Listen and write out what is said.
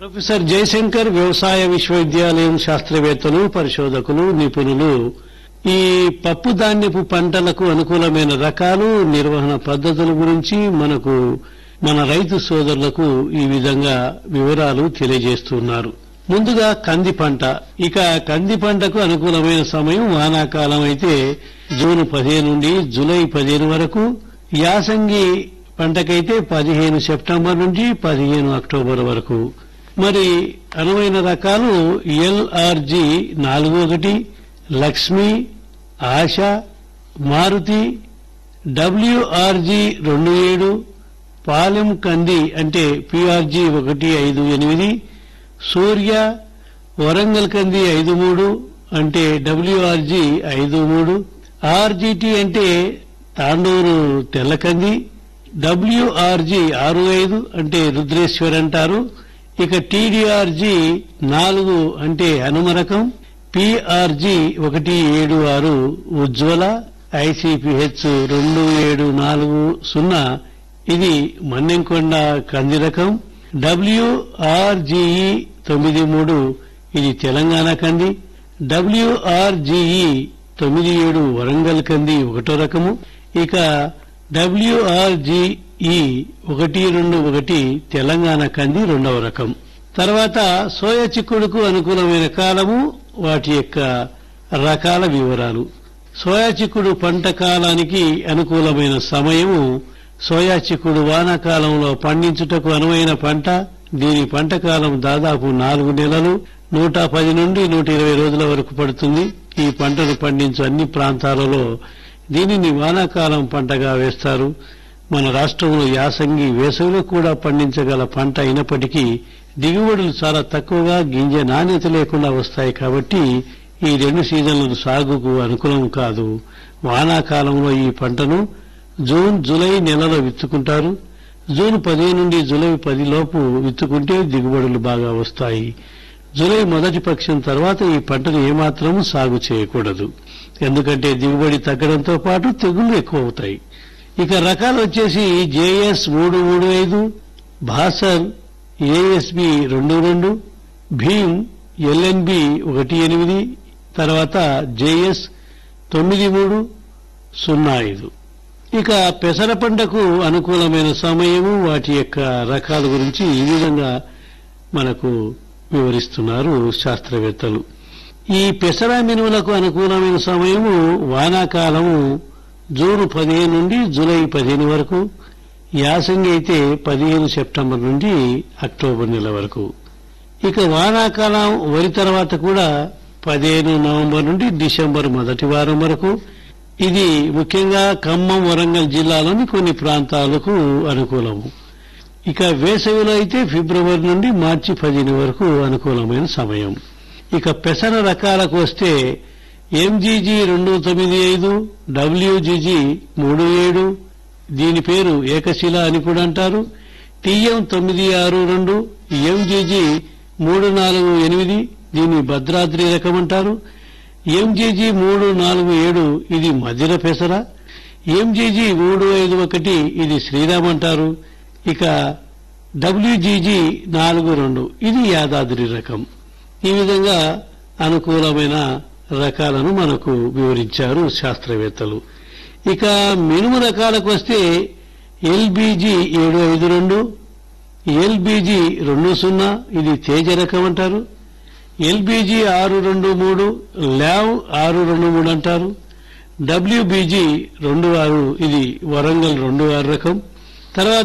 professor Jayashankar వ్యవసాయ విశ్వవిద్యాలయం శాస్త్రవేత్తలు పరిశోధకులు నిపుణులు ఈ పప్పు ధాన్యపు పంటలకు అనుకూలమైన రకాలు నిర్వహణ పద్ధతుల గురించి మనకు మన రైతు సోదరులకు ఈ విధంగా వివరాలు తెలియజేస్తున్నారు ముందుగా కంది పంట ఇక కంది పంటకు అనుకూలమైన సమయం వానాకాలం అయితే జూన్ పదిహేను నుండి జూలై పదిహేను వరకు యాసంగి పంటకైతే పదిహేను సెప్టెంబర్ నుంచి పదిహేను అక్టోబర్ వరకు మరి అనువైన రకాలు ఎల్ఆర్జి నాలుగు ఒకటి లక్ష్మి ఆశ మారుతి డబ్ల్యూఆర్జి రెండు ఏడు పాలెం కంది అంటే పిఆర్జి ఒకటి ఐదు ఎనిమిది సూర్య వరంగల్ కంది ఐదు మూడు అంటే డబ్ల్యూఆర్జి ఐదు మూడు ఆర్జిటి అంటే తాండూరు తెల్లకంది డబ్ల్యూఆర్జి ఆరు ఐదు అంటే రుద్రేశ్వర్ అంటారు ఇక టీడీఆర్జి నాలుగు అంటే హనుమ రకం పిఆర్జి ఒకటి ఏడు ఆరు ఉజ్వల ఐసిపిహెచ్ రెండు ఏడు నాలుగు సున్నా ఇది మన్నెంకొండ కంది రకం డబ్ల్యూఆర్జిఈ తొమ్మిది మూడు ఇది తెలంగాణ కంది డబ్ల్యూఆర్జిఈ తొమ్మిది ఏడు వరంగల్ కంది ఒకటో రకము ఇక డబ్ల్యూఆర్జిఈ ఒకటి రెండు ఒకటి తెలంగాణ కంది రెండవ రకం తర్వాత సోయా చిక్కుడుకు అనుకూలమైన కాలము వాటి యొక్క రకాల వివరాలు సోయా చిక్కుడు పంట కాలానికి అనుకూలమైన సమయము సోయా చిక్కుడు వానాకాలంలో పండించుటకు అనువైన పంట దీని పంట కాలం దాదాపు నాలుగు నెలలు నూట పది నుండి నూట ఇరవై రోజుల వరకు పడుతుంది ఈ పంటను పండించు అన్ని ప్రాంతాలలో దీనిని వానాకాలం పంటగా వేస్తారు మన రాష్ట్రంలో యాసంగి వేసవిలో కూడా పండించగల పంట అయినప్పటికీ దిగుబడులు చాలా తక్కువగా గింజ నాణ్యత లేకుండా వస్తాయి కాబట్టి ఈ రెండు సీజన్లు సాగుకు అనుకూలం కాదు వానాకాలంలో ఈ పంటను జూన్ జూలై నెలలో విత్తుకుంటారు జూన్ పదిహేను నుండి జూలై పది లోపు విత్తుకుంటే దిగుబడులు బాగా వస్తాయి జూలై మొదటి పక్షం తర్వాత ఈ పంటను ఏమాత్రము సాగు చేయకూడదు ఎందుకంటే దిగుబడి తగ్గడంతో పాటు తెగుళ్లు ఎక్కువ అవుతాయి ఇక రకాలు వచ్చేసి జేఎస్ మూడు మూడు ఐదు భాసర్ ఏఎస్బి రెండు రెండు భీమ్ ఎల్ఎన్బి ఒకటి ఎనిమిది తర్వాత జేఎస్ తొమ్మిది మూడు సున్నా ఐదు ఇక పెసర పంటకు అనుకూలమైన సమయము వాటి యొక్క రకాల గురించి ఈ విధంగా మనకు వివరిస్తున్నారు శాస్త్రవేత్తలు ఈ పెసర మినుములకు అనుకూలమైన సమయము వానాకాలము జూన్ పదిహేను నుండి జూలై పదిహేను వరకు యాసంగి అయితే పదిహేను సెప్టెంబర్ నుండి అక్టోబర్ నెల వరకు ఇక వానాకాలం వరి తర్వాత కూడా పదిహేను నవంబర్ నుండి డిసెంబర్ మొదటి వారం వరకు ఇది ముఖ్యంగా ఖమ్మం వరంగల్ జిల్లాలోని కొన్ని ప్రాంతాలకు అనుకూలము ఇక వేసవిలో అయితే ఫిబ్రవరి నుండి మార్చి పదిహేను వరకు అనుకూలమైన సమయం ఇక పెసర రకాలకు వస్తే ఎంజీజీ రెండు తొమ్మిది ఐదు డబ్ల్యూజీజీ మూడు ఏడు దీని పేరు ఏకశిల అని కూడా అంటారు టీఎం తొమ్మిది ఆరు రెండు ఎంజీజీ మూడు నాలుగు ఎనిమిది దీన్ని భద్రాద్రి రకం అంటారు ఎంజీజీ మూడు నాలుగు ఏడు ఇది మధ్యల పెసర ఎంజీజీ మూడు ఐదు ఒకటి ఇది శ్రీరామ్ అంటారు ఇక డబ్ల్యూజీజీ నాలుగు రెండు ఇది యాదాద్రి రకం ఈ విధంగా అనుకూలమైన రకాలను మనకు వివరించారు శాస్త్రవేత్తలు ఇక మినుము రకాలకు వస్తే ఎల్బీజీ ఏడు ఐదు రెండు ఎల్బీజీ రెండు సున్నా ఇది తేజ రకం అంటారు ఎల్బీజీ ఆరు రెండు మూడు ల్యావ్ ఆరు రెండు మూడు అంటారు డబ్ల్యూబీజీ రెండు ఆరు ఇది వరంగల్ రెండు ఆరు రకం తర్వాత